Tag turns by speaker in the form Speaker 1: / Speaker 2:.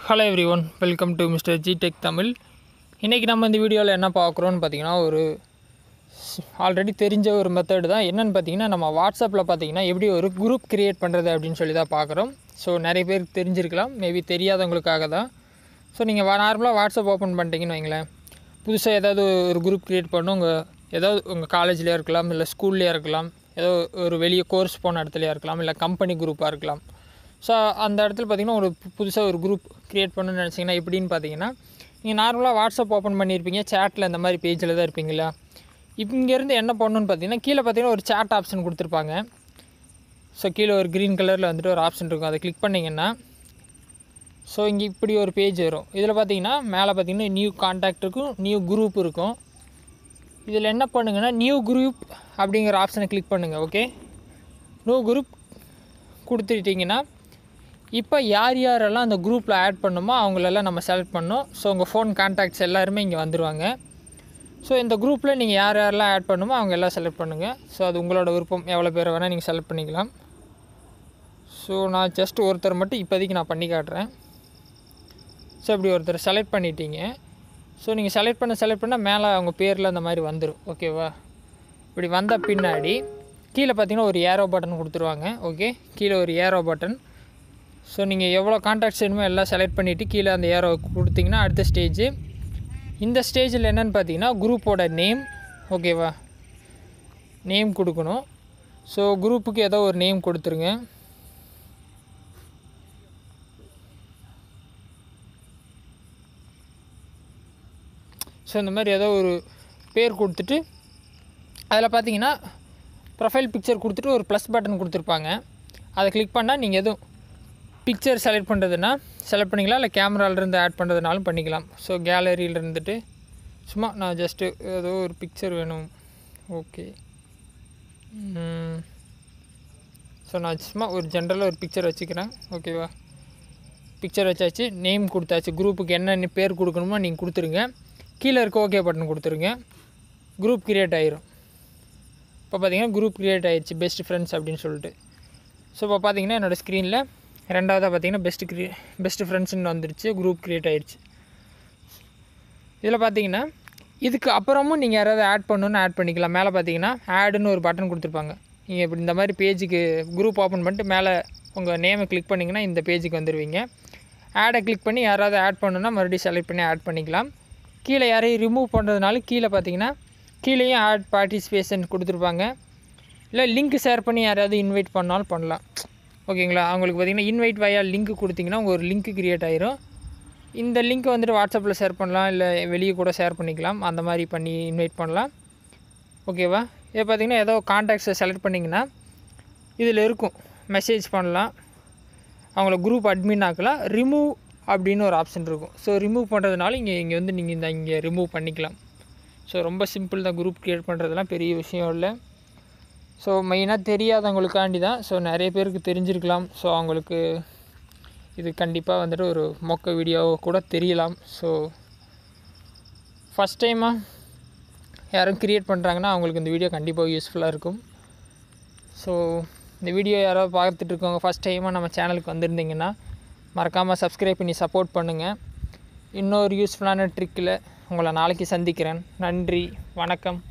Speaker 1: hello everyone welcome to mister G tech Tamil இன்றைக்கி நம்ம இந்த வீடியோவில் என்ன பார்க்குறோன்னு பார்த்தீங்கன்னா ஒரு ஆல்ரெடி தெரிஞ்ச ஒரு மெத்தடு தான் என்னென்னு பார்த்தீங்கன்னா நம்ம வாட்ஸ்அப்பில் பார்த்தீங்கன்னா எப்படி ஒரு குரூப் கிரியேட் பண்ணுறது அப்படின்னு சொல்லி தான் பார்க்குறோம் ஸோ நிறைய பேருக்கு தெரிஞ்சிருக்கலாம் மேபி தெரியாதவங்களுக்காக தான் ஸோ நீங்கள் நார்மலாக வாட்ஸ்அப் ஓப்பன் பண்ணிட்டீங்கன்னு வைங்களேன் புதுசாக ஏதாவது ஒரு குரூப் கிரியேட் பண்ணணும் உங்கள் ஏதாவது உங்கள் காலேஜ்லேயே இருக்கலாம் இல்லை ஸ்கூல்லேயே இருக்கலாம் ஏதோ ஒரு வெளியே கோர்ஸ் போன இடத்துலையா இருக்கலாம் இல்லை கம்பெனி குரூப்பாக இருக்கலாம் ஸோ அந்த இடத்துல பார்த்தீங்கன்னா ஒரு புதுசாக ஒரு குரூப் க்ரியேட் பண்ணணும்னு நினச்சிங்கன்னா எப்படின்னு பார்த்தீங்கன்னா நீங்கள் நார்மலாக வாட்ஸ்அப் ஓப்பன் பண்ணியிருப்பீங்க சேட்டில் இந்த மாதிரி பேஜில் தான் இருப்பீங்களா இங்கேருந்து என்ன பண்ணணும்னு பார்த்தீங்கன்னா கீழே பார்த்தீங்கன்னா ஒரு சேட் ஆப்ஷன் கொடுத்துருப்பாங்க ஸோ கீழே ஒரு க்ரீன் கலரில் வந்துட்டு ஒரு ஆப்ஷன் இருக்கும் அதை கிளிக் பண்ணிங்கன்னா ஸோ இங்கே இப்படி ஒரு பேஜ் வரும் இதில் பார்த்தீங்கன்னா மேலே பார்த்தீங்கன்னா நியூ கான்டாக்ட் இருக்கும் நியூ குரூப் இருக்கும் இதில் என்ன பண்ணுங்கன்னா நியூ குரூப் அப்படிங்கிற ஆப்ஷனை கிளிக் பண்ணுங்கள் ஓகே நியூ குரூப் கொடுத்துட்டிங்கன்னா இப்போ யார் யாரெல்லாம் அந்த குரூப்பில் ஆட் பண்ணுமோ அவங்களெல்லாம் நம்ம செலக்ட் பண்ணோம் ஸோ உங்கள் ஃபோன் கான்டாக்ட்ஸ் எல்லாருமே இங்கே வந்துடுவாங்க ஸோ இந்த குரூப்பில் நீங்கள் யார் யாரெல்லாம் ஆட் பண்ணுமோ அவங்க எல்லாம் செலக்ட் பண்ணுங்கள் ஸோ அது உங்களோட விருப்பம் எவ்வளோ பேரை வேணால் நீங்கள் செலக்ட் பண்ணிக்கலாம் ஸோ நான் ஜஸ்ட் ஒருத்தர் மட்டும் இப்போதைக்கு நான் பண்ணி காட்டுறேன் ஸோ இப்படி ஒருத்தர் செலக்ட் பண்ணிட்டீங்க ஸோ நீங்கள் செலக்ட் பண்ண செலக்ட் பண்ணால் மேலே அவங்க பேரில் அந்த மாதிரி வந்துடும் ஓகேவா இப்படி வந்த பின்னாடி கீழே பார்த்தீங்கன்னா ஒரு ஏரோ பட்டன் கொடுத்துருவாங்க ஓகே கீழே ஒரு ஏரோ பட்டன் ஸோ நீங்கள் எவ்வளோ கான்டாக்ட்ஸ் வேணுமோ எல்லாம் செலக்ட் பண்ணிவிட்டு கீழே அந்த ஏரோ கொடுத்தீங்கன்னா அடுத்த ஸ்டேஜ் இந்த ஸ்டேஜில் என்னென்னு பார்த்தீங்கன்னா குரூப்போட நேம் ஓகேவா நேம் கொடுக்கணும் ஸோ குரூப்புக்கு ஏதோ ஒரு நேம் கொடுத்துருங்க ஸோ இந்த மாதிரி ஏதோ ஒரு பேர் கொடுத்துட்டு அதில் பார்த்தீங்கன்னா ப்ரொஃபைல் பிக்சர் கொடுத்துட்டு ஒரு ப்ளஸ் பட்டன் கொடுத்துருப்பாங்க அதை கிளிக் பண்ணால் நீங்கள் எதுவும் பிக்சர் செலக்ட் பண்ணுறதுனா செலக்ட் பண்ணிக்கலாம் இல்லை கேமராலேருந்து ஆட் பண்ணுறதுனாலும் பண்ணிக்கலாம் ஸோ கேலரியில் இருந்துட்டு சும்மா நான் ஜஸ்ட்டு ஏதோ ஒரு பிக்சர் வேணும் ஓகே ஸோ நான் சும்மா ஒரு ஜென்ரலாக ஒரு பிக்சர் வச்சுக்கிறேன் ஓகேவா பிக்சர் வச்சாச்சு நேம் கொடுத்தாச்சு குரூப்புக்கு என்னென்ன பேர் கொடுக்கணுமோ நீங்கள் கொடுத்துருங்க கீழே இருக்க ஓகே பட்டன் கொடுத்துருங்க குரூப் க்ரியேட் ஆயிரும் இப்போ பார்த்தீங்கன்னா குரூப் க்ரியேட் ஆயிடுச்சு பெஸ்ட் ஃப்ரெண்ட்ஸ் அப்படின்னு சொல்லிட்டு ஸோ இப்போ பார்த்தீங்கன்னா என்னோடய ஸ்க்ரீனில் ரெண்டாவதாக பார்த்தீங்கன்னா பெஸ்ட் க்ரியே பெஸ்ட் ஃப்ரெண்ட்ஸ்னு வந்துருச்சு குரூப் க்ரியேட் ஆயிடுச்சு இதில் பார்த்தீங்கன்னா இதுக்கு அப்புறமும் நீங்கள் யாராவது ஆட் பண்ணணுன்னு ஆட் பண்ணிக்கலாம் மேலே பார்த்தீங்கன்னா ஆடுன்னு ஒரு பட்டன் கொடுத்துருப்பாங்க நீங்கள் இப்படி இந்த மாதிரி பேஜுக்கு குரூப் ஓப்பன் பண்ணிட்டு மேலே உங்கள் நேமை கிளிக் பண்ணிங்கன்னா இந்த பேஜுக்கு வந்துடுவீங்க ஆடை கிளிக் பண்ணி யாராவது ஆட் பண்ணணுன்னா மறுபடியும் செலக்ட் பண்ணி ஆட் பண்ணிக்கலாம் கீழே யாரையும் ரிமூவ் பண்ணுறதுனால கீழே பார்த்தீங்கன்னா கீழேயும் ஆட் பார்ட்டிசிபேஷன் கொடுத்துருப்பாங்க இல்லை லிங்க் ஷேர் பண்ணி யாராவது இன்வைட் பண்ணாலும் பண்ணலாம் ஓகேங்களா அவங்களுக்கு பார்த்தீங்கன்னா இன்வைட் வயா லிங்க் கொடுத்தீங்கன்னா உங்கள் ஒரு லிங்க் க்ரியேட் ஆயிரும் இந்த லிங்க்கை வந்துட்டு வாட்ஸ்அப்பில் ஷேர் பண்ணலாம் இல்லை வெளியே கூட ஷேர் பண்ணிக்கலாம் அந்த மாதிரி பண்ணி இன்வைட் பண்ணலாம் ஓகேவா இதை பார்த்தீங்கன்னா ஏதோ கான்டாக்ட்ஸை செலக்ட் பண்ணிங்கன்னா இதில் இருக்கும் மெசேஜ் பண்ணலாம் அவங்கள குரூப் அட்மின் ஆக்கலாம் ரிமூவ் அப்படின்னு ஒரு ஆப்ஷன் இருக்கும் ஸோ ரிமூவ் பண்ணுறதுனால இங்கே இங்கே வந்து நீங்கள் இந்த இங்கே ரிமூவ் பண்ணிக்கலாம் ஸோ ரொம்ப சிம்பிள் தான் குரூப் க்ரியேட் பண்ணுறதுலாம் பெரிய விஷயம் இல்லை ஸோ மெயினாக தெரியாதவங்களுக்காண்டி தான் ஸோ நிறைய பேருக்கு தெரிஞ்சிருக்கலாம் ஸோ அவங்களுக்கு இது கண்டிப்பாக வந்துட்டு ஒரு மொக்க வீடியோ கூட தெரியலாம் ஸோ ஃபஸ்ட் டைமாக யாரும் க்ரியேட் பண்ணுறாங்கன்னா அவங்களுக்கு இந்த வீடியோ கண்டிப்பாக யூஸ்ஃபுல்லாக இருக்கும் ஸோ இந்த வீடியோ யாராவது பார்த்துட்டு இருக்கவங்க ஃபஸ்ட் டைமாக நம்ம சேனலுக்கு வந்திருந்தீங்கன்னா மறக்காமல் சப்ஸ்கிரைப் பண்ணி சப்போர்ட் பண்ணுங்கள் இன்னொரு யூஸ்ஃபுல்லான ட்ரிக்கில் உங்களை நாளைக்கு சந்திக்கிறேன் நன்றி வணக்கம்